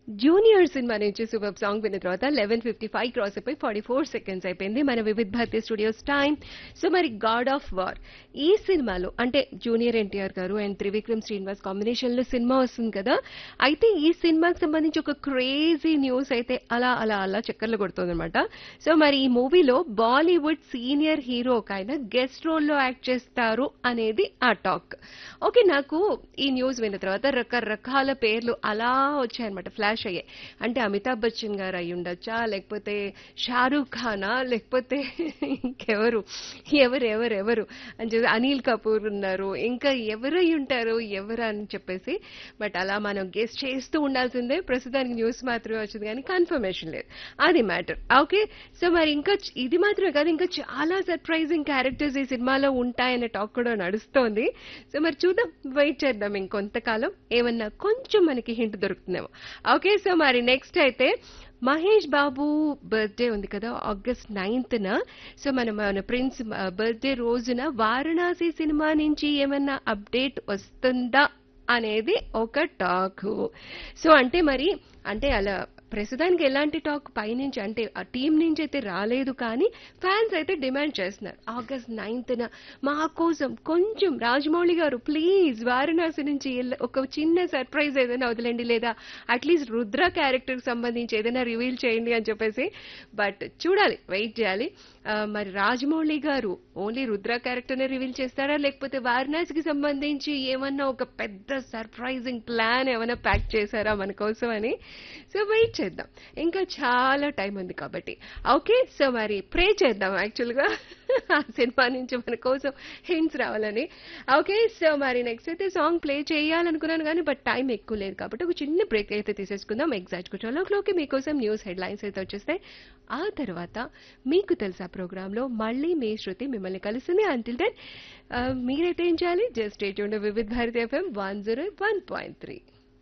junior cinema నుంచి super song విన్న తర్వాత లెవెన్ ఫిఫ్టీ ఫైవ్ క్రాస్ అయిపోయి ఫార్టీ ఫోర్ సెకండ్స్ అయిపోయింది మన Vividh Bharati studios time so మరి గాడ్ ఆఫ్ వార్ ఈ సినిమాలో అంటే జూనియర్ ఎన్టీఆర్ గారు అండ్ త్రివిక్రమ్ శ్రీనివాస్ కాంబినేషన్ లో సినిమా వస్తుంది కదా అయితే ఈ సినిమాకి సంబంధించి ఒక క్రేజీ న్యూస్ అయితే అలా అలా అలా చక్కర్లు కొడుతుంది అనమాట సో మరి ఈ మూవీలో బాలీవుడ్ సీనియర్ హీరో ఒక ఆయన గెస్ట్ రోల్లో యాక్ట్ చేస్తారు అనేది ఆ టాక్ ఓకే నాకు ఈ న్యూస్ విన్న తర్వాత రకరకాల పేర్లు అలా వచ్చాయన్నమాట ఫ్లాష్ అయ్యాయి అంటే అమితాబ్ బచ్చన్ గారు అయి ఉండొచ్చా లేకపోతే షారూఖ్ ఖానా లేకపోతే ఇంకెవరు ఎవరు ఎవరు ఎవరు అని చెప్పి అనిల్ కపూర్ ఉన్నారు ఇంకా ఎవరు అయి ఉంటారు ఎవరు అని చెప్పేసి బట్ అలా మనం గెస్ట్ చేస్తూ ఉండాల్సిందే ప్రస్తుతానికి న్యూస్ మాత్రమే వచ్చింది కానీ కన్ఫర్మేషన్ లేదు అది మ్యాటర్ ఓకే సో మరి ఇంకా చ- ఇది మాత్రమే కాదు ఇంకా చాలా సర్ప్రైజింగ్ క్యారెక్టర్స్ ఈ సినిమాలో ఉంటాయనే టాక్ కూడా నడుస్తోంది సో మరి చూద్దాం వెయిట్ చేద్దాం ఇంకొంతకాలం ఏమన్నా కొంచెం మనకి హింట్ దొరుకుతుందేమో ఓకే సో మరి నెక్స్ట్ అయితే మహేష్ బాబు బర్త్డే ఉంది కదా ఆగస్ట్ నైన్త్న సో మన మన ప్రిన్స్ బర్త్డే రోజున వారణాసి సినిమా నుంచి ఏమన్నా అప్డేట్ వస్తుందా అనేది ఒక టాక్ సో అంటే మరి అంటే అలా ప్రస్తుతానికి ఎలాంటి టాక్ పైనుంచి అంటే ఆ టీం నుంచి అయితే రాలేదు కానీ ఫ్యాన్స్ అయితే డిమాండ్ చేస్తున్నారు ఆగస్ట్ నైన్త్న మా కోసం కొంచెం రాజమౌళి గారు ప్లీజ్ వారణాసి నుంచి ఎల్ల- ఒక చిన్న సర్ప్రైజ్ ఏదైనా వదిలేండి లేదా అట్లీస్ట్ రుద్ర క్యారెక్టర్ సంబంధించి ఏదైనా రివీల్ చేయండి అని చెప్పేసి బట్ చూడాలి వెయిట్ చేయాలి ఆ, మరి రాజమౌళి గారు ఓన్లీ రుద్ర క్యారెక్టర్నే రివీల్ చేస్తారా లేకపోతే వారణాసికి సంబంధించి ఏమన్నా ఒక పెద్ద సర్ప్రైజింగ్ ప్లాన్ ఏమైనా ప్యాక్ చేశారా మన కోసం అని సో వెయిట్ చేద్దాం ఇంకా చాలా టైం ఉంది కాబట్టి ఓకే సో మరి ప్రే చేద్దాం యాక్చువల్గా ఆ సినిమా నుంచి మన కోసం హింట్స్ రావాలని ఓకే సో మరి నెక్స్ట్ అయితే సాంగ్ ప్లే చేయాలనుకున్నాను కానీ బట్ టైం ఎక్కువ లేదు కాబట్టి ఒక చిన్న బ్రేక్ అయితే తీసేసుకుందాం ఎగ్జాక్ట్ కుట్రలోకి మీకోసం న్యూస్ హెడ్లైన్స్ అయితే వచ్చేస్తాయి ఆ తర్వాత మీకు తెలుసా ప్రోగ్రాంలో మళ్ళీ మీ శృతి మిమ్మల్ని కలుస్తుంది అంటిల్ దెన్ మీరైతే ఏం చేయాలి జస్ట్ స్టేట్ ఉండే Vividh Bharati FM one zero one point three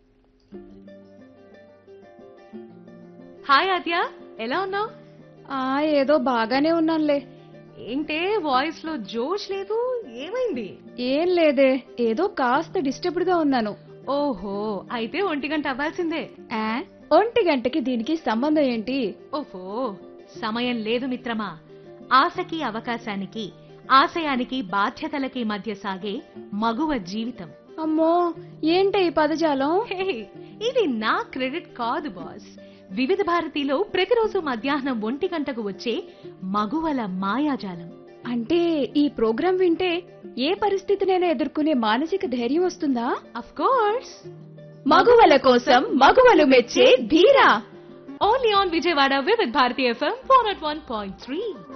hi Aadya ఎలా ఉన్నావు ఆ ఏదో బాగానే ఉన్నానులే ఏంటే వాయిస్ లో జోష్ లేదు ఏమైంది ఏం లేదే ఏదో కాస్త డిస్టర్బ్డ్ గా ఉన్నాను ఓహో అయితే ఒంటి గంట అవ్వాల్సిందే ఆ, ఒంటి గంటకి దీనికి సంబంధం ఏంటి ఓహో సమయం లేదు మిత్రమా ఆశకి అవకాశానికి ఆశయానికి బాధ్యతలకి మధ్య సాగే మగువ జీవితం అమ్మో ఏంటి ఈ పదజాలం హే, ఇది నా క్రెడిట్ కాదు బాస్ వివిధ భారతిలో ప్రతిరోజు మధ్యాహ్నం ఒంటి గంటకు వచ్చే మగువల మాయాజాలం అంటే ఈ ప్రోగ్రాం వింటే ఏ పరిస్థితినైనా ఎదుర్కొనే మానసిక ధైర్యం వస్తుందా అఫ్ కోర్స్ మగువల కోసం మగువలు మెచ్చే ధీరా only on Vijayawada Vividh Bharati FM four at one point three